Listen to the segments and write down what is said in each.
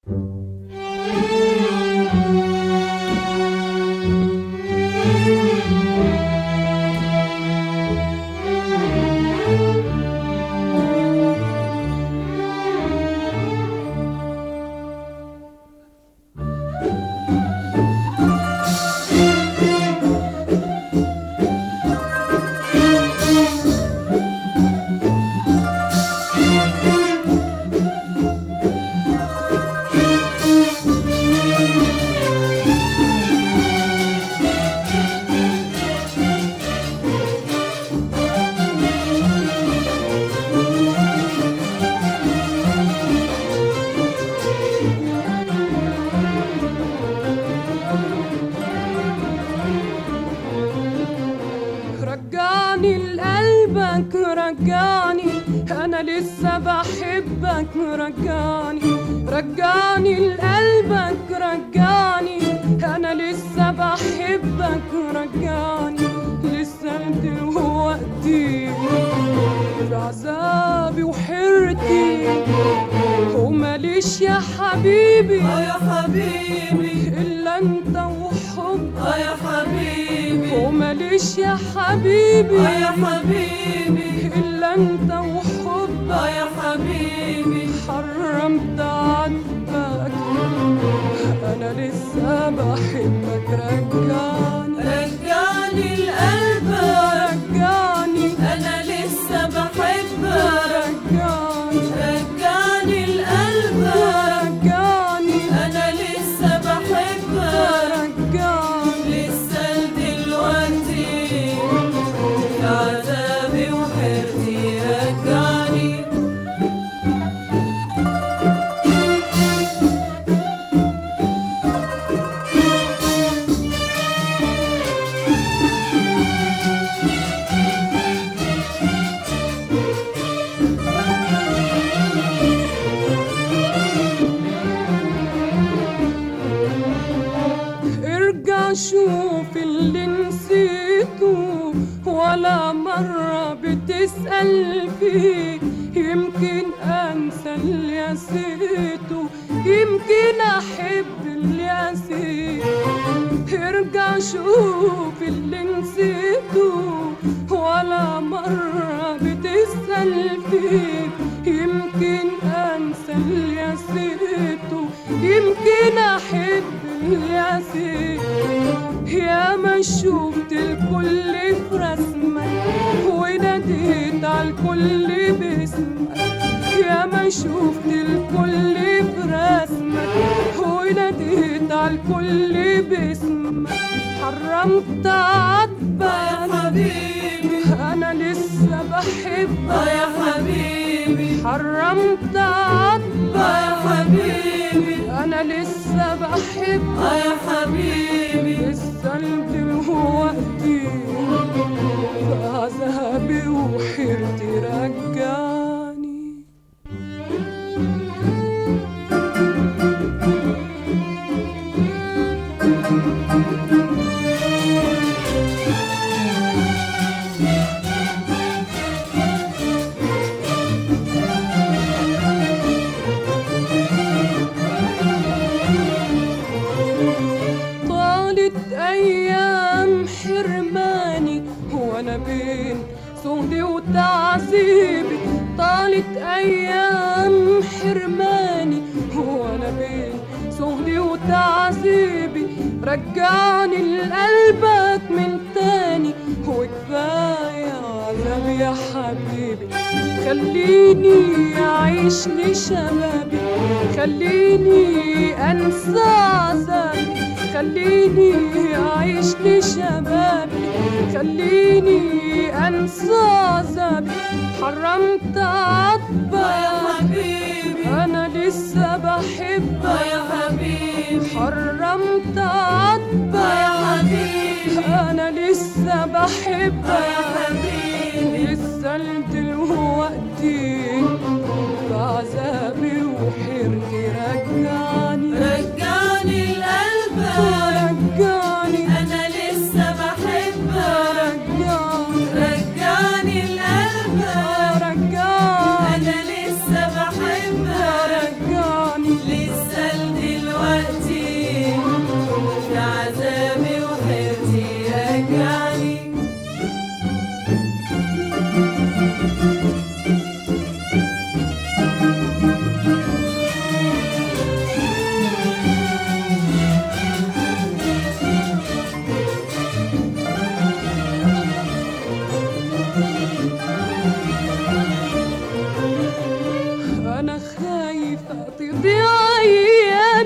رجعني لقلبك رجعني انا لسه بحبك رجعني رجعني لقلبك رجعني انا لسه بحبك رجعني لسه دلوقتي في عذابي وحيرتي وماليش يا حبيبي اه يا حبيبي الا انت وحبك اه يا حبيبي وماليش يا حبيبي اه يا حبيبي إلا أنت وحبك اه يا حبيبي حرمت عنك أنا لسه بحبك رجعني رجعني لقلبك رجعني انا لسه بحبك رجعني رجعني لقلبك رجعني انا لسه بحبك رجعني لسه دلوقتي في عذابي وحيرتي رجعني ارجع شوف اللي نسيته ولا مرة بتسأل فيه يمكن أنسى اللي نسيته يمكن أحب اللي نسيته ارجع شوف اللي نسيته ولا مرة بتسأل فيه يمكن أنسى اللي نسيته يمكن أحب اللي نسيته يا ما شفت الكل في رسمك وناديت على الكل باسمك يا ما شفت الكل في رسمك وناديت على الكل باسمك حرمت اه يا عاتبك حبيبي انا لسه اه بحبك يا حبيبي حرمت اه عاتبك يا حبيبي انا لسه بحبك اه يا حبيبي لسه دلوقتي في عذابي وحيرتي رجعني طالت ايام حرماني وانا بين سهدي وتعذيبي طالت ايام حرماني وانا بين سهدي وتعذيبي رجعني لقلبك من تاني وكفايه عذاب يا حبيبي خليني اعيش لشبابي خليني انسى عذابي خليني اعيش لشبابي خليني انسى عذابي حرمت اه يا عاتبك حبيبي انا لسه بحبك اه يا حبيبي حرمت اه يا عاتبك حبيبي انا لسه اه يا بحبك حبيبي لسه دلوقتي في عذابي وحيرتي رجعني رجعني لقلبك رجعني انا لسه بحبك رجعني رجعني لقلبك رجعني انا لسه بحبك رجعني لسه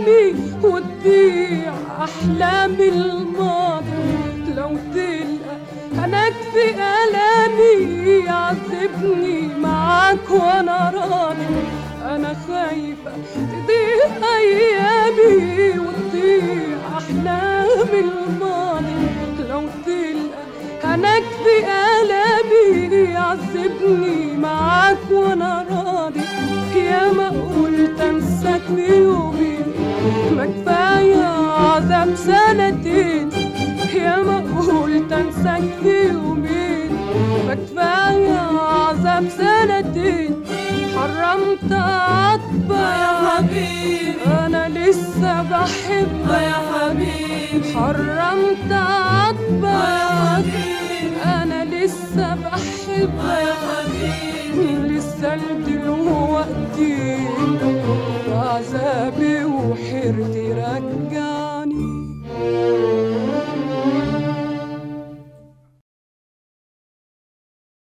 ألامي وتضيع أحلامي الماضي لو تلقى هناك في ألامي يعذبني معاك وأنا راضي أنا خايفة تضيع أيامي وتضيع أحلامي الماضي لو تلقى هناك في ألامي يعذبني معاك وأنا راضي يا ما قلت أنساك في يومين ما كفاية عذاب سنتين يا ما قلت أنساك في يومين ما كفاية عذاب سنتين حرمت عطبة يا حبيبي أنا لسه بحبك يا حبيبي حرمت عطبة يا حبيبي أنا لسه بحبك يا حبيبي لسه دلوقتي عذابي وحيرتي رجع